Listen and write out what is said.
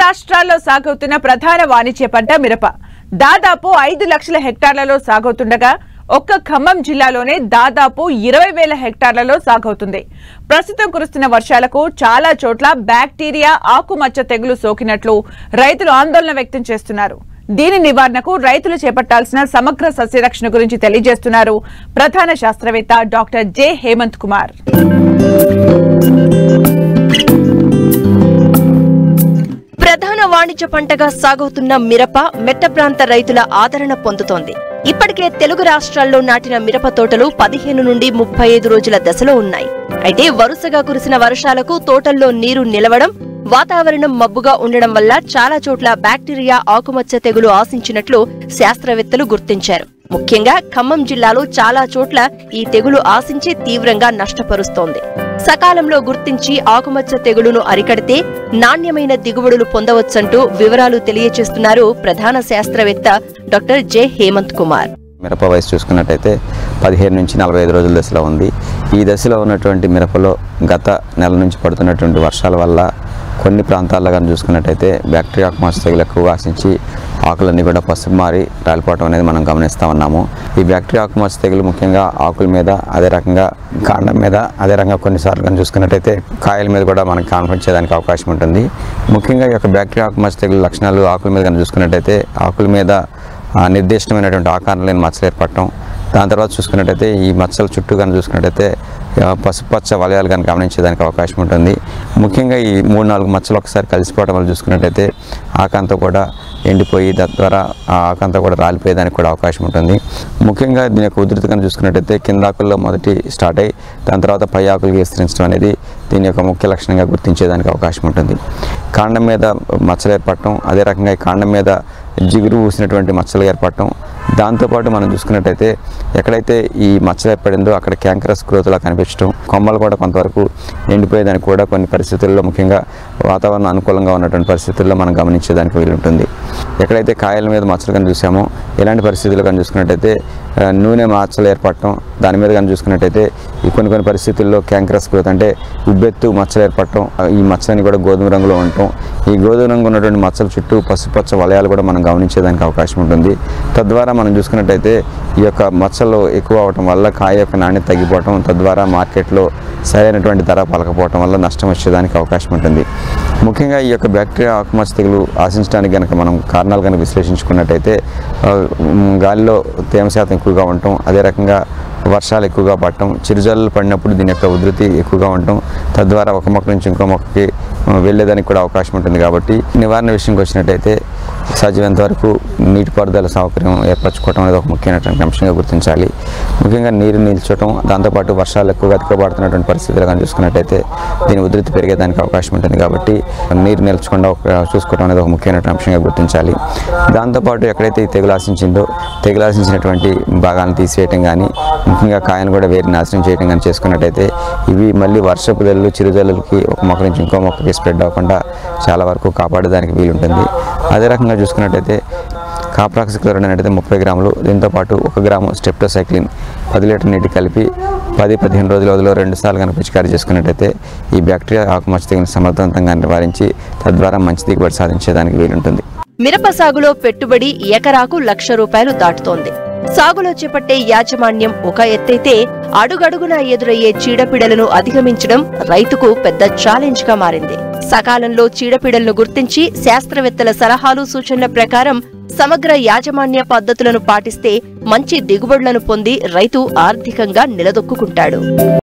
రాష్ట్రాల్లో సాగవుతున్న ప్రధాన వాణిజ్య పంట మిరప దాదాపు ఐదు లక్షల హెక్టార్లలో సాగవుతుండగా ఒక్క ఖమ్మం జిల్లాలోనే దాదాపు ఇరవై వేల హెక్టార్లలో సాగవుతుంది ప్రస్తుతం కురుస్తున్న వర్షాలకు చాలా చోట్ల బ్యాక్టీరియా ఆకుమచ్చ తెగులు సోకినట్లు రైతులు ఆందోళన వ్యక్తం చేస్తున్నారు దీని నివారణకు రైతులు చేపట్టాల్సిన సమగ్ర సస్యరక్షణ గురించి తెలియజేస్తున్నారు ప్రధాన శాస్త్రవేత్త డాక్టర్ జె హేమంత్ కుమార్ ప్రధాన వాణిజ్య పంటగా సాగుతున్న మిరప మెట్ట ప్రాంత రైతుల ఆదరణ పొందుతోంది ఇప్పటికే తెలుగు రాష్ట్రాల్లో నాటిన మిరప తోటలు పదిహేను నుండి ముప్పై ఐదు రోజుల దశలో ఉన్నాయి అయితే వరుసగా కురిసిన వర్షాలకు తోటల్లో నీరు నిలవడం వాతావరణం మబ్బుగా ఉండడం వల్ల చాలా చోట్ల బ్యాక్టీరియా ఆకుమచ్చ తెగులు ఆశించినట్లు శాస్త్రవేత్తలు గుర్తించారు ముఖ్యంగా ఖమ్మం జిల్లాలో చాలా చోట్ల ఈ తెగులు ఆశించి తీవ్రంగా నష్టపరుస్తోంది సకాలంలో గుర్తించి ఆకుమచ్చ తెగులును అరికడితే నాణ్యమైన దిగుబడులు పొందవచ్చంటూ వివరాలు తెలియచేస్తున్నారు ప్రధాన శాస్త్రవేత్త డాక్టర్ జె హేమంత్ కుమార్ మిరప వయసు చూసుకున్నట్టయితే పదిహేను నుంచి నలభై ఐదు రోజుల దశలో ఉంది ఈ దశలో ఉన్నటువంటి మిరపలో గత నెల నుంచి పడుతున్నటువంటి వర్షాల వల్ల కొన్ని ప్రాంతాల్లో కానీ చూసుకున్నట్టయితే బ్యాక్టీరియా ఆకుమచ్చ తెగులు ఎక్కువగా ఆశించి ఆకులన్నీ కూడా పసుపు మారి రాలిపోవటం అనేది మనం గమనిస్తూ ఉన్నాము ఈ బ్యాక్టీరియా ఆకుమచ్చ తెగులు ముఖ్యంగా ఆకుల మీద అదే రకంగా కాండం మీద అదే రకంగా కొన్నిసార్లు కానీ చూసుకున్నట్టయితే కాయల మీద కూడా మనకు కనిపించేదానికి అవకాశం ఉంటుంది ముఖ్యంగా ఈ యొక్క బ్యాక్టీరియా ఆకుమచ్చ తెగులు లక్షణాలు ఆకుల మీద కానీ చూసుకున్నట్టయితే ఆకుల మీద ఆ నిర్దిష్టమైనటువంటి ఆకారం లేని మచ్చలు ఏర్పడటం దాని తర్వాత చూసుకున్నట్టయితే ఈ మచ్చల చుట్టూ కానీ చూసుకున్నట్టయితే ఆ, పసుపచ్చ వలయాలు కానీ గమనించేదానికి అవకాశం ఉంటుంది ముఖ్యంగా ఈ మూడు నాలుగు మచ్చలు ఒకసారి కలిసిపోవడం వల్ల చూసుకున్నట్టయితే ఆకంతా కూడా ఎండిపోయి తద్వారా ఆ ఆకంతా కూడా రాలిపోయేదానికి కూడా అవకాశం ఉంటుంది ముఖ్యంగా దీని యొక్క ఉధృతి కానీ చూసుకున్నట్టయితే కింద ఆకుల్లో మొదటి స్టార్ట్ అయ్యి దాని తర్వాత పై ఆకులు విస్తరించడం అనేది దీని యొక్క ముఖ్య లక్షణంగా గుర్తించేదానికి అవకాశం ఉంటుంది కాండం మీద మచ్చలు ఏర్పడటం అదే రకంగా ఈ కాండం మీద జిగురు ఊసినటువంటి మచ్చలు ఏర్పడటం దాంతోపాటు మనం చూసుకున్నట్టయితే ఎక్కడైతే ఈ మచ్చలు ఏర్పడిందో అక్కడ క్యాంకరస్ గ్రోత్లా కనిపించడం కొమ్మలు కూడా కొంతవరకు ఎండిపోయేదానికి కూడా కొన్ని పరిస్థితుల్లో ముఖ్యంగా వాతావరణం అనుకూలంగా ఉన్నటువంటి పరిస్థితుల్లో మనం గమనించేదానికి వీలుంటుంది ఎక్కడైతే కాయల మీద మచ్చలు కానీ చూసామో ఇలాంటి పరిస్థితులు కానీ చూసుకున్నట్టయితే ఆ, నూనె మచ్చలు ఏర్పడటం దాని మీద కానీ చూసుకున్నట్టయితే ఈ కొన్ని కొన్ని పరిస్థితుల్లో క్యాంకరస్ గ్రోత్ అంటే ఉబ్బెత్తు మచ్చలు ఏర్పడటం ఆ, ఈ మచ్చలని కూడా గోధుమ రంగులో ఉండటం ఈ గోధుమ రంగు ఉన్నటువంటి మచ్చల చుట్టూ పసుపచ్చ వలయాలు కూడా మనం గమనించేదానికి అవకాశం ఉంటుంది తద్వారా మనం చూసుకున్నట్టయితే ఈ యొక్క మచ్చలు ఎక్కువ అవటం వల్ల కాయ యొక్క నాణ్యత తగ్గిపోవటం తద్వారా మార్కెట్లో సరైనటువంటి ధర పలకపోవటం వల్ల నష్టం వచ్చేదానికి అవకాశం ఉంటుంది ముఖ్యంగా ఈ యొక్క బ్యాక్టీరియా ఆకుమచ్చ తెగులు ఆశించడానికి కనుక మనం కారణాలు కనుక విశ్లేషించుకున్నట్టయితే ఆ, మ్, గాలిలో తేమ శాతం ఎక్కువగా ఉండటం అదే రకంగా వర్షాలు ఎక్కువగా పడటం చిరుజల్లు పడినప్పుడు దీని యొక్క ఉధృతి ఎక్కువగా ఉండటం తద్వారా ఒక మొక్క నుంచి ఇంకో మొక్కకి ఆ, వెళ్ళేదానికి కూడా అవకాశం ఉంటుంది కాబట్టి నివారణ విషయంకి వచ్చినట్టయితే సాధ్యమైనంత వరకు నీటిపారుదల సౌకర్యం ఏర్పరచుకోవడం అనేది ఒక ముఖ్యమైనటువంటి అంశంగా గుర్తించాలి ముఖ్యంగా నీరు నిల్చోవటం దాంతోపాటు వర్షాలు ఎక్కువగా అధిక పడుతున్నటువంటి పరిస్థితులు కానీ చూసుకున్నట్టయితే దీని ఉధృతి పెరిగేదానికి అవకాశం ఉంటుంది కాబట్టి నీరు నిల్చకుండా ఒక చూసుకోవడం అనేది ఒక ముఖ్యమైన అంశంగా గుర్తించాలి దాంతోపాటు ఎక్కడైతే ఈ తెగులు ఆశించిందో తెగులు ఆశించినటువంటి భాగాలను తీసివేయటం కానీ ముఖ్యంగా కాయను కూడా వేరు నాశనం చేయడం కానీ చేసుకున్నట్టయితే ఇవి మళ్ళీ వర్షపు జల్లు చిరుజల్లులకి ఒక మొక్క నుంచి ఇంకో మొక్కకి స్ప్రెడ్ అవ్వకుండా చాలా వరకు కాపాడేదానికి వీలుంటుంది అదే రకంగా చూసుకున్నట్టయితే కాప్రాక్సిక్లోరైడ్ అనేది ముప్పై గ్రాములు దీంతో పాటు ఒక గ్రాము స్టెప్టోసైక్లిన్ పది లీటర్ నీటి కలిపి పది పదిహేను రోజుల వ్యవధిలో రెండు సార్లు కనుక పిచికారీ చేసుకున్నట్టయితే ఈ బ్యాక్టీరియా ఆకుమచ్చ తెగిన సమర్థవంతంగా నివారించి తద్వారా మంచి దిగుబడి సాధించేదానికి వీలుంటుంది మిరప సాగులో పెట్టుబడి ఎకరాకు లక్ష రూపాయలు దాటుతోంది సాగులో చేపట్టే యాజమాన్యం ఒక ఎత్తైతే అడుగడుగునా ఎదురయ్యే చీడపీడలను అధిగమించడం రైతుకు పెద్ద ఛాలెంజ్ గా మారింది సకాలంలో చీడపీడలను గుర్తించి శాస్త్రవేత్తల సలహాలు సూచనల ప్రకారం సమగ్ర యాజమాన్య పద్ధతులను పాటిస్తే మంచి దిగుబడులను పొంది రైతు ఆర్థికంగా నిలదొక్కుంటాడు